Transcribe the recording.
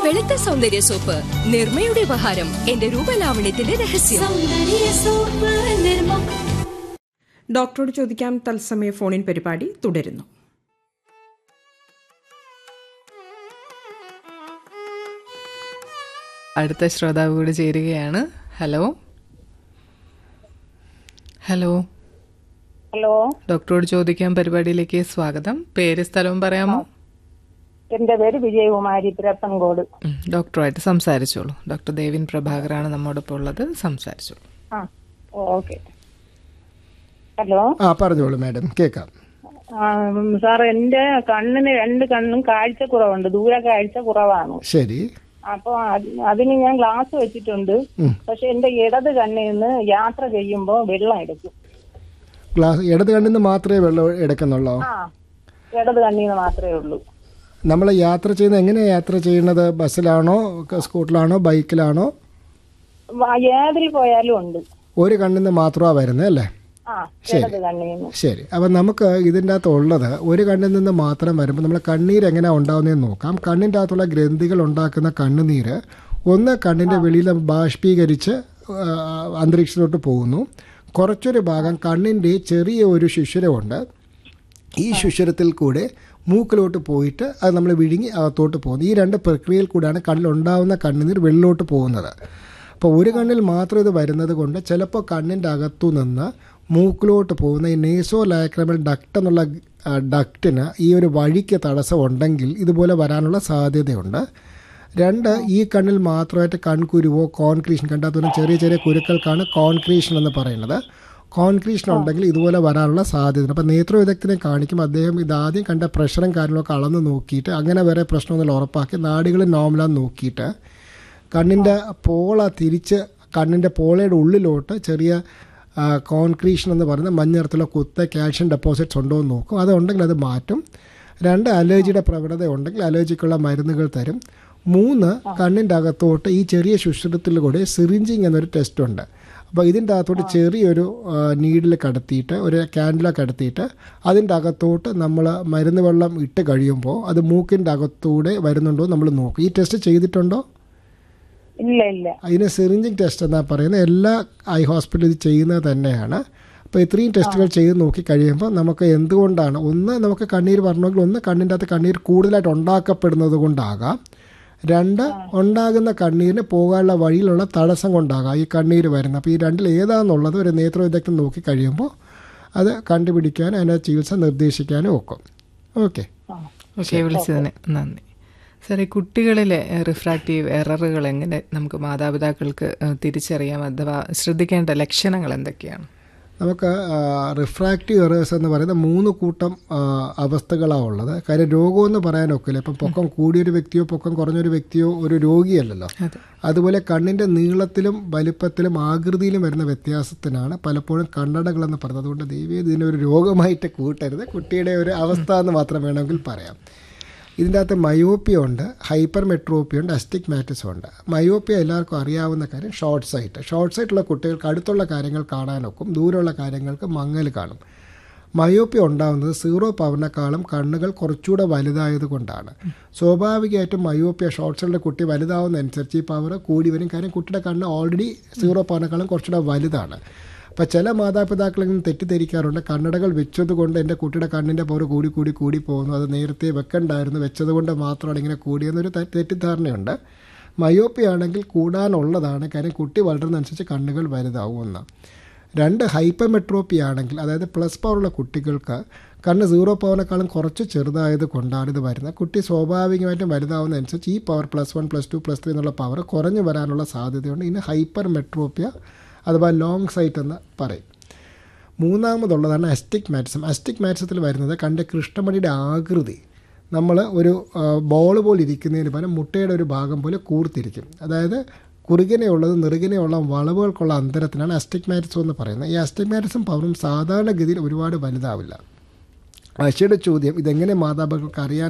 വെളുത്ത സൗന്ദര്യ സോപ്പ് നിർമ്മയുടെ ഉപഹാരം എന്റെ രൂപലാവണ്യത്തിന്റെ രഹസ്യം സൗന്ദര്യ സോപ്പ് നിർമ്മ ഡോക്ടറോട് ചോദിക്കാം തത്സമയ ഫോണിൻ പരിപാടി തുടരുന്നു അടുത്ത ശ്രോതാവ് കൂടി ചേരുകയാണ് ഹലോ ഹലോ ഹലോ ഡോക്ടറോട് ചോദിക്കാൻ പരിപാടിയിലേക്ക് സ്വാഗതം പേര് സ്ഥലവും പറയാമോ എന്റെ പേര് വിജയകുമാരി തിരപ്പൻകോട് ഉം, ഡോക്ടറുമായിട്ട് സംസാരിച്ചോളൂ ഡോക്ടർ ദേവിൻ പ്രഭാകറാണ് നമ്മോടൊപ്പം ഉള്ളത് സംസാരിച്ചോളൂ ആ ഓക്കെ ഹലോ ആ പറഞ്ഞോളൂ മാഡം കേൾക്കാം ആ, ഉം, സാർ എന്റെ കണ്ണിന് രണ്ട് കണ്ണും കാഴ്ച കുറവുണ്ട് ദൂരെ കാഴ്ച കുറവാണ് ശരി അപ്പൊ അത് അതിന് ഞാൻ ഗ്ലാസ് വെച്ചിട്ടുണ്ട് പക്ഷെ എന്റെ ഇടത് കണ്ണിൽ നിന്ന് യാത്ര ചെയ്യുമ്പോ വെള്ളം എടുക്കും ഗ്ലാസ് ഇടത് കണ്ണിൽ നിന്ന് മാത്രമേ വെള്ളം എടുക്കുന്നുള്ളൂ ആ ഇടത് കണ്ണിൽ നിന്ന് മാത്രമേ ഉള്ളൂ നമ്മൾ യാത്ര ചെയ്യുന്നത് എങ്ങനെയാണ് യാത്ര ചെയ്യുന്നത് ബസ്സിലാണോ ക- സ്കൂട്ടറിലാണോ ബൈക്കിലാണോ വ- ഏതിൽ പോയാലും ഉണ്ട് ഒരു കണ്ണിൽ നിന്ന് മാത്രമാണ് വരുന്നത് അല്ലേ ആ ഇടത് കണ്ണിൽ നിന്ന് ശരി അപ്പം നമുക്ക് ഇതിൻ്റെ അകത്ത് ഉള്ളത് ഒരു കണ്ണിൽ നിന്ന് മാത്രം വരുമ്പോൾ നമ്മൾ കണ്ണീര് എങ്ങനെയാണ് ഉണ്ടാകുന്നതെന്ന് നോക്കാം കണ്ണിൻ്റെ അകത്തുള്ള ഗ്രന്ഥികൾ ഉണ്ടാക്കുന്ന കണ്ണുനീര് ഒന്ന് കണ്ണിൻ്റെ വെളിയിൽ ബാഷ്പീകരിച്ച് ആ, അന്തരീക്ഷത്തിലോട്ട് പോകുന്നു കുറച്ചൊരു ഭാഗം കണ്ണിൻ്റെ ചെറിയ ഒരു ശിശുരമുണ്ട് ഈ ശുശരത്തിൽ കൂടെ മൂക്കിലോട്ട് പോയിട്ട് അത് നമ്മൾ വിഴുങ്ങി അകത്തോട്ട് പോകുന്നു ഈ രണ്ട് പ്രക്രിയയിൽ കൂടെയാണ് കണ്ണിലുണ്ടാവുന്ന കണ്ണുനീർ വെള്ളിലോട്ട് പോകുന്നത് അപ്പോൾ ഒരു കണ്ണിൽ മാത്രം ഇത് വരുന്നത് കൊണ്ട് ചിലപ്പോൾ കണ്ണിൻ്റെ അകത്തു നിന്ന് മൂക്കിലോട്ട് പോകുന്ന ഈ നേസോ ലാക്രമൽ ഡക്റ്റ് എന്നുള്ള ആ, ഡക്റ്റിന് ഈ ഒരു വഴിക്ക് തടസ്സം ഉണ്ടെങ്കിൽ ഇതുപോലെ വരാനുള്ള സാധ്യതയുണ്ട് രണ്ട് ഈ കണ്ണിൽ മാത്രമായിട്ട് കൺകുരുവോ കോൺക്രീഷൻ കണ്ടാത്തോളം ചെറിയ ചെറിയ കുരുക്കൾക്കാണ് കോൺക്രീഷൻ എന്ന് പറയുന്നത് കോൺക്രീഷൻ ഉണ്ടെങ്കിൽ ഇതുപോലെ വരാനുള്ള സാധ്യത അപ്പം നേത്ര വിദഗ്ധനെ കാണിക്കുമ്പോൾ അദ്ദേഹം ഇതാദ്യം കണ്ട പ്രഷറും കാര്യങ്ങളൊക്കെ അളന്ന് നോക്കിയിട്ട് അങ്ങനെ വേറെ പ്രശ്നമൊന്നുമില്ല ഉറപ്പാക്കി നാടുകൾ നോർമലാന്ന് നോക്കിയിട്ട് കണ്ണിൻ്റെ പോള തിരിച്ച് കണ്ണിൻ്റെ പോളയുടെ ഉള്ളിലോട്ട് ചെറിയ ആ, കോൺക്രീഷൻ എന്ന് പറയുന്ന മഞ്ഞ നിറത്തിലുള്ള കുത്ത കാൽഷ്യം ഡെപ്പോസിറ്റ്സ് ഉണ്ടോ എന്ന് നോക്കും അതുണ്ടെങ്കിൽ അത് മാറ്റും രണ്ട് അലർജിയുടെ പ്രവണത ഉണ്ടെങ്കിൽ അലർജിക്കുള്ള മരുന്നുകൾ തരും മൂന്ന് കണ്ണിൻ്റെ അകത്തോട്ട് ഈ ചെറിയ ശുശ്രൂഷത്തിലൂടെ സിറിഞ്ചിങ് എന്നൊരു ടെസ്റ്റ് ഉണ്ട് അപ്പോൾ ഇതിൻ്റെ അകത്തോട്ട് ചെറിയൊരു നീഡിൽ കടത്തിയിട്ട് ഒരു ക്യാൻഡില കടത്തിയിട്ട് അതിൻ്റെ അകത്തോട്ട് നമ്മൾ മരുന്ന് വെള്ളം ഇട്ട് കഴിയുമ്പോൾ അത് മൂക്കിൻ്റെ അകത്തൂടെ വരുന്നുണ്ടോ നമ്മൾ നോക്കും ഈ ടെസ്റ്റ് ചെയ്തിട്ടുണ്ടോ ഇല്ല ഇല്ല അതിന് സിറിഞ്ചിങ് ടെസ്റ്റ് എന്നാ പറയുന്നത് എല്ലാ ഐ ഹോസ്പിറ്റലിൽ ഇത് ചെയ്യുന്നത് തന്നെയാണ് അപ്പോൾ ഇത്രയും ടെസ്റ്റുകൾ ചെയ്ത് നോക്കി കഴിയുമ്പോൾ നമുക്ക് എന്തുകൊണ്ടാണ് ഒന്ന് നമുക്ക് കണ്ണീർ വരണമെങ്കിൽ ഒന്ന് കണ്ണിൻ്റെ അകത്ത് കണ്ണീർ കൂടുതലായിട്ട് ഉണ്ടാക്കപ്പെടുന്നത് കൊണ്ടാകാം രണ്ട് ഉണ്ടാകുന്ന കണ്ണീരിന് പോകാനുള്ള വഴിയിലുള്ള തടസ്സം കൊണ്ടാകാം ഈ കണ്ണീര് വരുന്നത് അപ്പോൾ ഈ രണ്ടിൽ ഏതാണെന്നുള്ളത് ഒരു നേത്രവിദഗ്ധൻ നോക്കി കഴിയുമ്പോൾ അത് കണ്ടുപിടിക്കാനും അതിൻ്റെ ചികിത്സ നിർദ്ദേശിക്കാനും ഒക്കും ഓക്കെ ഓക്കെ വിളിച്ചതിന് നന്ദി സാർ ഈ കുട്ടികളിലെ റിഫ്രാക്റ്റീവ് എററുകൾ എങ്ങനെ നമുക്ക് മാതാപിതാക്കൾക്ക് ഏഹ്, തിരിച്ചറിയാം അഥവാ ശ്രദ്ധിക്കേണ്ട ലക്ഷണങ്ങൾ എന്തൊക്കെയാണ് നമുക്ക് റിഫ്രാക്റ്റീവ് എറേഴ്സ് എന്ന് പറയുന്ന മൂന്ന് കൂട്ടം ആ, അവസ്ഥകളാണ് ഉള്ളത് കാര്യം രോഗമെന്ന് പറയാനൊക്കില്ല ഇപ്പം പൊക്കം കൂടിയൊരു വ്യക്തിയോ പൊക്കം കുറഞ്ഞൊരു വ്യക്തിയോ ഒരു രോഗിയല്ലല്ലോ അതുപോലെ കണ്ണിൻ്റെ നീളത്തിലും വലിപ്പത്തിലും ആകൃതിയിലും വരുന്ന വ്യത്യാസത്തിനാണ് പലപ്പോഴും കണ്ണടകളെന്ന് പറയുന്നത് അതുകൊണ്ട് ദൈവം ഇതിനൊരു രോഗമായിട്ട് കൂട്ടരുത് കുട്ടിയുടെ ഒരു അവസ്ഥ എന്ന് മാത്രം വേണമെങ്കിൽ പറയാം ഇതിൻ്റെ അകത്ത് മയോപ്പിയ ഉണ്ട് ഹൈപ്പർ മെട്രോപ്പിയ ഉണ്ട് അസ്റ്റിഗ്മാറ്റിസം ഉണ്ട് മയോപ്പിയ എല്ലാവർക്കും അറിയാവുന്ന കാര്യം ഷോർട്ട് സൈറ്റ് ഷോർട്ട് സൈറ്റുള്ള കുട്ടികൾക്ക് അടുത്തുള്ള കാര്യങ്ങൾ കാണാനൊക്കും ദൂരമുള്ള കാര്യങ്ങൾക്ക് മങ്ങൽ കാണും മയോപ്പിയ ഉണ്ടാകുന്നത് സീറോ പവറിനേക്കാളും കണ്ണുകൾ കുറച്ചുകൂടെ വലുതായത് കൊണ്ടാണ് സ്വാഭാവികമായിട്ടും മയോപ്പിയ ഷോർട്ട് സൈറ്റിലെ കുട്ടി വലുതാവുന്നതനുസരിച്ച് ഈ പവർ കൂടി വരും കാര്യം കുട്ടിയുടെ കണ്ണ് ഓൾറെഡി സീറോ പവറിനേക്കാളും കുറച്ചുകൂടെ വലുതാണ് അപ്പോൾ ചില മാതാപിതാക്കളിൽ നിന്ന് തെറ്റിദ്ധരിക്കാറുണ്ട് കണ്ണടകൾ വെച്ചതുകൊണ്ട് എൻ്റെ കുട്ടിയുടെ കണ്ണിൻ്റെ പവർ കൂടി കൂടി കൂടി പോകുന്നു അത് നേരത്തെ വെക്കണ്ടായിരുന്നു വെച്ചതുകൊണ്ട് മാത്രമാണ് ഇങ്ങനെ കൂടിയെന്നൊരു തെ- തെറ്റിദ്ധാരണയുണ്ട് മയോപ്പി ആണെങ്കിൽ കൂടാനുള്ളതാണ് കാര്യം കുട്ടി വളരുന്നതനുസരിച്ച് കണ്ണുകൾ വലുതാവുമെന്ന് രണ്ട് ഹൈപ്പർ മെട്രോപ്പി ആണെങ്കിൽ അതായത് പ്ലസ് പവറുള്ള കുട്ടികൾക്ക് കണ്ണ് സീറോ പവറിനേക്കാളും കുറച്ച് ചെറുതായത് കൊണ്ടാണ് ഇത് വരുന്നത് കുട്ടി സ്വാഭാവികമായിട്ടും വലുതാവുന്നതനുസരിച്ച് ഈ power plus one plus two plus three എന്നുള്ള പവർ കുറഞ്ഞു വരാനുള്ള സാധ്യതയുണ്ട് ഇനി ഹൈപ്പർ മെട്രോപ്പിയ അഥവാ ലോങ് സൈറ്റ് എന്ന് പറയും മൂന്നാമതുള്ളതാണ് അസ്റ്റിക് മാറ്റിസം അസ്റ്റിക് മാറ്റിസത്തിൽ വരുന്നത് കണ്ട കൃഷ്ണമണിയുടെ ആകൃതി നമ്മൾ ഒരു ബോൾ പോലെ ഇരിക്കുന്നതിന് പകരം മുട്ടയുടെ ഒരു ഭാഗം പോലെ കൂർത്തിരിക്കും അതായത് കുറുകനെയുള്ളത് നെറുകനെയുള്ള വളവുകൾക്കുള്ള അന്തരത്തിനാണ് അസ്റ്റിഗ്മാറ്റിസം എന്ന് പറയുന്നത് ഈ അസ്റ്റിഗ്മാറ്റിസം പവറും സാധാരണഗതിയിൽ ഒരുപാട് വലുതാവില്ല അശയുടെ ചോദ്യം ഇതെങ്ങനെ മാതാപിതാക്കൾക്ക് അറിയാൻ